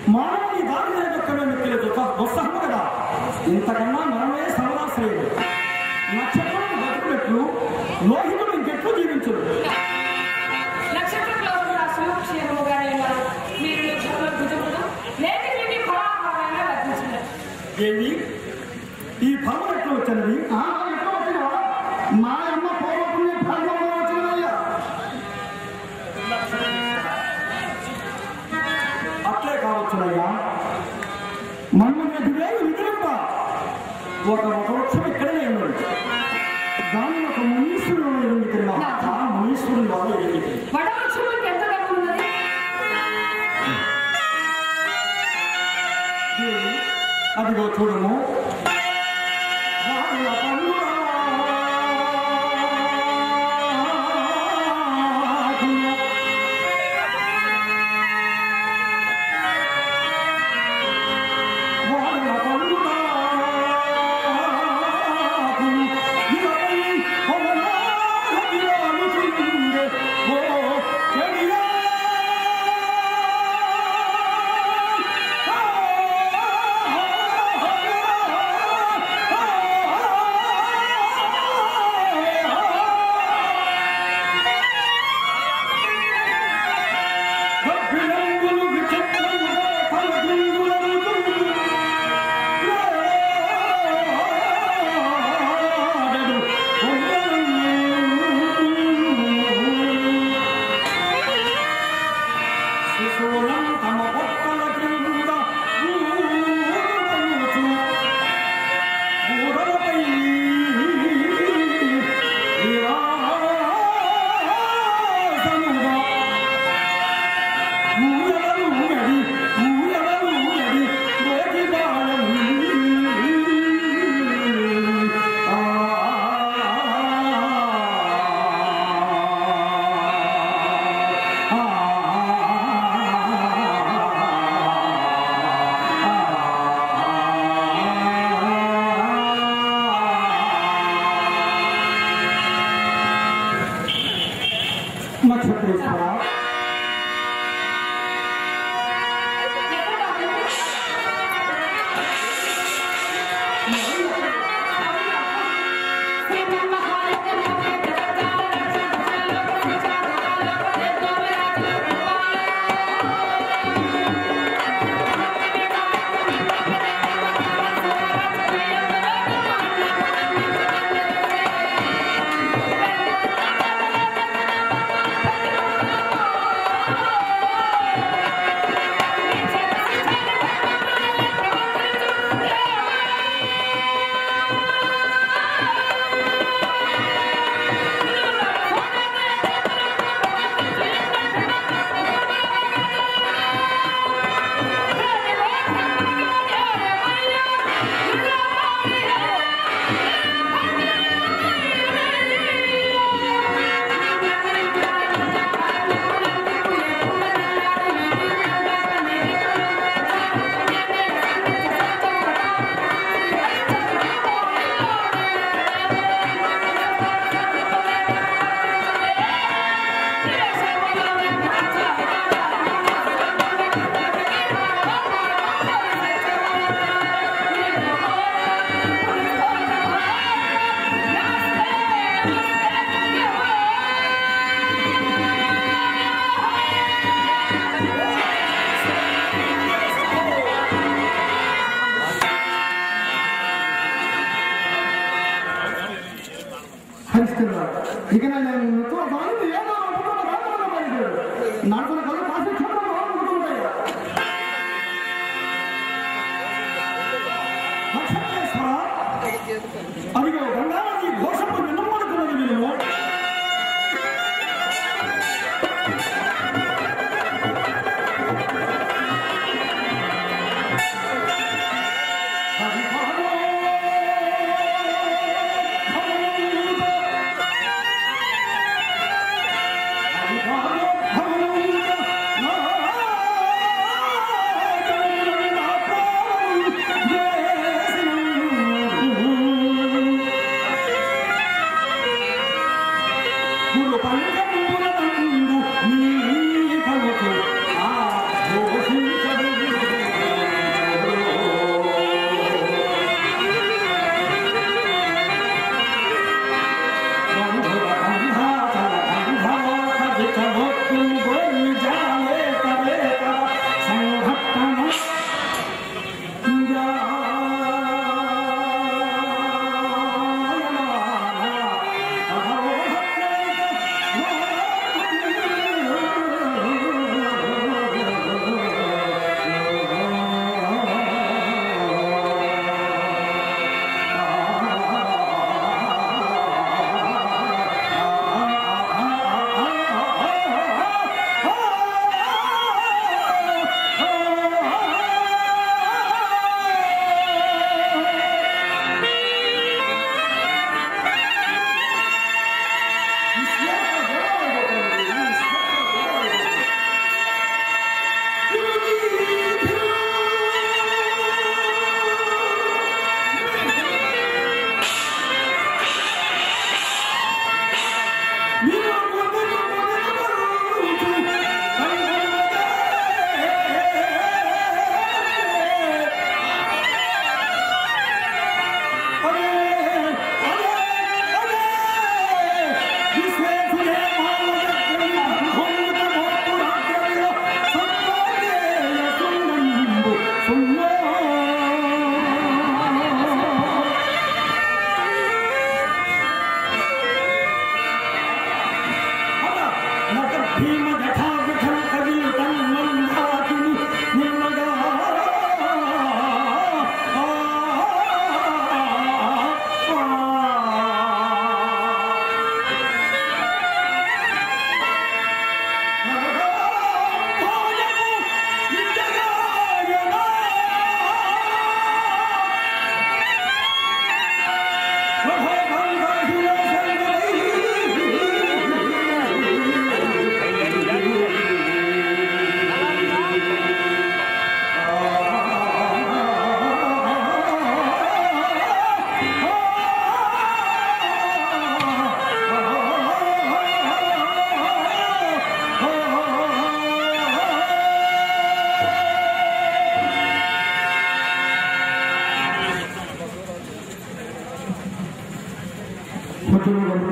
మానవుని దారి నిలదొక్కమే మిక్కిలి దుస్సహము కదా ఇంతకన్నా మనమే సర్వాశ్రయుడు నక్షత్రం బతుకున్నట్లు లోహితుడు ఇంకెట్లు జీవించడు నక్షత్రంలో కూడా సుక్షేమముగానే ఉన్నారు మీరు నక్షత్రంలో భుజములు లేక నుండి ఫలాహారంగా లభించినారు ఏమి ఈ ఫలం ఎట్లా వచ్చినది ఆ, ఎట్లా వచ్చినావా? మా అమ్మ పూర్వపుణ్య ఫలంలో వచ్చినదయ్యా అట్లే కావచ్చునయ్యా మన్ను ఎదురే విధులంట ఒక ఒక వృక్షం ఇక్కడనే ఉన్నది దాన్ని ఒక మునీశ్వరుడు ఎదుగు తిన్నాం ఆ మునీశ్వరుని వల్ల ఎదిగింది వడవృక్షములకు ఎంత డబ్బు ఉన్నది అదిగో చూడము వాళ్ళ పన్నురాకులు. వాళ్ళ పన్నురాకులు. ఇరవై పొగలాగిరాలు చిందే. ఓ చెడియా. ఆ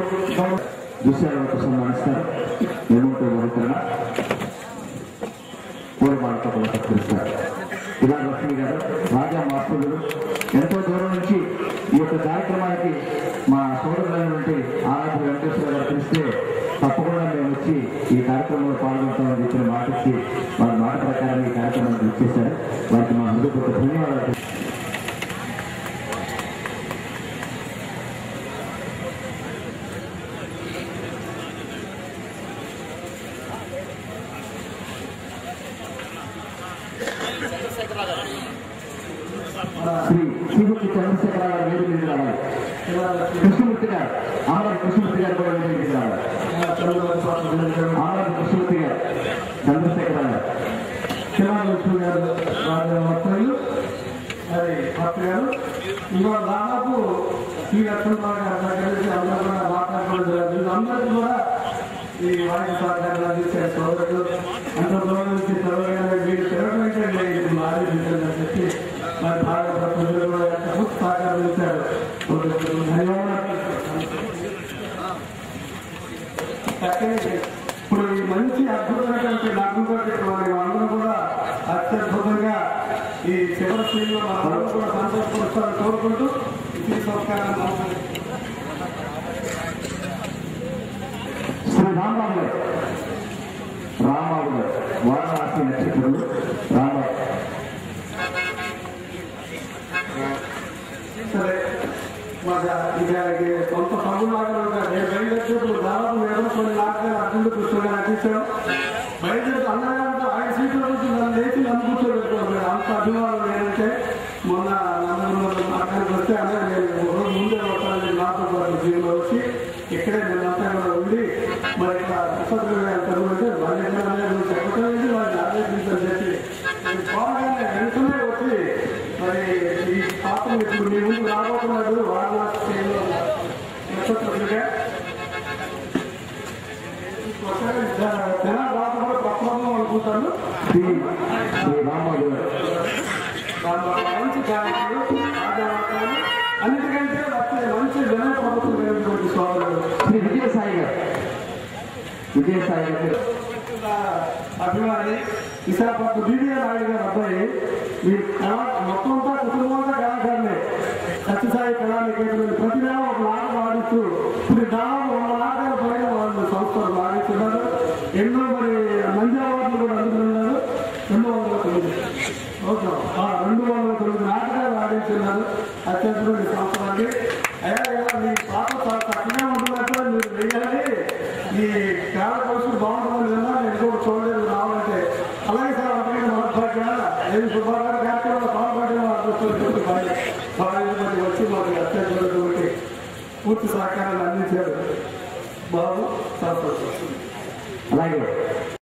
దృశ్యాలకు సన్మానిస్తారు నియమంతో వరుకరణ పూలమాలతో కూడా సత్కరిస్తారు ఇలా లక్ష్మి గారు రాజా మాస్టర్లు ఎంతో దూరం నుంచి ఈ యొక్క కార్యక్రమానికి మా సోదరులైనటువంటి ఆరాధ్య వెంకటేశ్వర గారు పిలిస్తే తప్పకుండా మేము వచ్చి ఈ కార్యక్రమంలో పాల్గొంటామని చెప్పిన మాటకి వారి మాట ప్రకారం ఈ కార్యక్రమానికి ఇచ్చేశారు వారికి మా హృదయపూర్వక ధన్యవాదాలు శ్రీ శ్రీమతి చంద్రశేఖర గారు వేడి మీద రావాలి కృష్ణమూర్తి గారు ఆమరాజు కృష్ణమూర్తి గారు కూడా వేడి మీద రావాలి ఆమరాజు కృష్ణమూర్తి గారు చంద్రశేఖర గారు శివలక్ష్మి గారు వారి భక్తులు మరి భక్తు గారు ఇవాళ దాదాపు శ్రీ లక్ష్మణరావు గారి దగ్గర నుంచి అందరూ కూడా మాట్లాడుకోవడం జరిగింది అందరికీ కూడా ఈ వాయిద్య సహకారాలు అందించారు సోదరులు అంత దూరం నుంచి త్వరగా మీరు తిరగడానికి లేదు ఆలోచించాలని చెప్పి మరి బాగా ప్రజలు కూడా ఎంత పూర్తి సహకారం ఇచ్చారు సోదరులకు ధన్యవాదాలు చక్కని ఇప్పుడు ఈ మంచి అద్భుతమైనటువంటి నడుముతోటి మరి అందరూ కూడా అత్యద్భుతంగా ఈ చివరి శ్రీలో మనందరూ కూడా సంతోషపరుస్తారని కోరుకుంటూ ఈ సంస్కారం శ్రీ రాంబాబు గారు రాంబాబు గారు వారణాసి నక్షత్రులు రాంబాబు సరే మాకు ఇక కొంత పనులాగా ఉంటాయి నేను బయలుదేరేటప్పుడు దాదాపు ఏదో కొన్ని నాటకాలు అర్థంలో కూర్చోగా నటించాం బయలుదేరి అందరికంటే ఆయన సీట్లో నుంచి నన్ను లేచి నన్ను కూర్చోబెట్టుకోవాలి అంత అభిమానం ఏంటంటే మొన్న నన్ను నాటకానికి వస్తే అదే నేను ఒక రోజు ముందే వస్తానని నాతో పాటు జీవిలో వచ్చి ఇక్కడే నేనంతా కూడా ఉండి మరి ఇక్కడ ప్రసాద్ గారు చదువుంటే వాళ్ళ దగ్గర నువ్వు చెప్పడం ఏంటి వాళ్ళని ఆలోచించని చెప్పి నేను పోగానే వెంటనే వచ్చి మరి ఈ పాత్ర ఇప్పుడు మీ ముందు రాబోతున్నాడు వారణాసి నక్షత్రులుగా ఒకసారి జనాలు రాకపోతే ప్రప్రభం అనుకుంటాను శ్రీ శ్రీ రాంబాబు గారు దాంట్లో మంచి కార్యక్రమాలు రాజావార్తలు అన్నిటికంటే వచ్చే మంచి జన ప్రభుత్వం కలిగినటువంటి సోదరులు శ్రీ విజయసాయి గారు విజయసాయి గారు అభిమాని విశాఖపట్నం బీబీఏ నాయుడు గారు అబ్బాయి మీరు కళా మొత్తం అంతా కుటుంబం అంతా కళాకారులే సత్యసాయి కళా నికేతనం ప్రతి నెల ఒక నాటకం ఆడిస్తూ ఇప్పుడు దాదాపు వంద నాటకాల పైన వాళ్ళు సంస్థలు ఆడిస్తున్నారు ఎన్నో మరి మంది అవార్డులు కూడా అందుకున్నారు రెండు వందల తొమ్మిది ఓకే ఆ, రెండు వందల తొమ్మిది నాటకాలు ఆడించున్నారు అత్యంత సంవత్సరాన్ని అయ్యా అయ్యా, మీ పాట చాలా చక్కగా ఉంటున్నట్టు మీరు వెయ్యాలి ఈ కాల పరిస్థితి బాగుంటుందని విన్నా నేను కూడా చూడలేదు రావాలంటే అలాగే సార్ అప్పటికి మనకు నేను శుభాకార కార్యక్రమంలో పాల్పడిన అదృష్టం బాగా వచ్చి మాకు అత్యంత పూర్తి సహకారాన్ని అందించారు బాబు సంతోషం అలాగే